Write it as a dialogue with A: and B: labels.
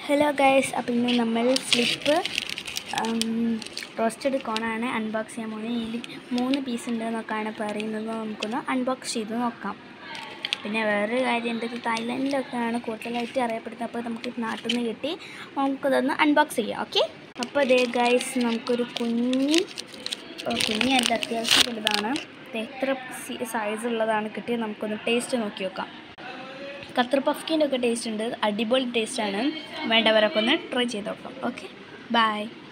A: hello guys അപ്പം ഇന്ന് നമ്മൾ സ്ലിപ്പ് റോസ്റ്റഡ് കോണാണ് അൺബോക്സ് ചെയ്യാൻ പോകുന്നത് ഇതിൽ മൂന്ന് പീസ് ഉണ്ട് എന്നൊക്കെയാണ് പറയുന്നത് നമുക്കൊന്ന് അൺബോക്സ് ചെയ്ത് നോക്കാം പിന്നെ വേറൊരു കാര്യം ഉണ്ട് ഇത് തായ്ലൻഡിലൊക്കെയാണ് കൂടുതലായിട്ട് അറിയപ്പെടുന്നത് അപ്പോൾ നമുക്ക് ഇത് നാട്ടിൽ നിന്ന് കിട്ടി നമുക്കതൊന്ന് അൺബോക്സ് ചെയ്യാം ഓക്കെ അപ്പോൾ അതേ ഗൈസ് നമുക്കൊരു കുഞ്ഞി കുഞ്ഞല്ല അത്യാവശ്യം വലുതാണ് ഇത് എത്ര സൈസ് ഉള്ളതാണ് കിട്ടിയത് നമുക്കൊന്ന് ടേസ്റ്റ് നോക്കി നോക്കാം ഖത്തർ പഫ്കിൻ്റെ ഒക്കെ ടേസ്റ്റ് ഉണ്ട് അടിപൊളി ടേസ്റ്റാണ് വേണ്ടവരൊക്കെ ഒന്ന് ട്രൈ ചെയ്ത് നോക്കാം ഓക്കെ ബൈ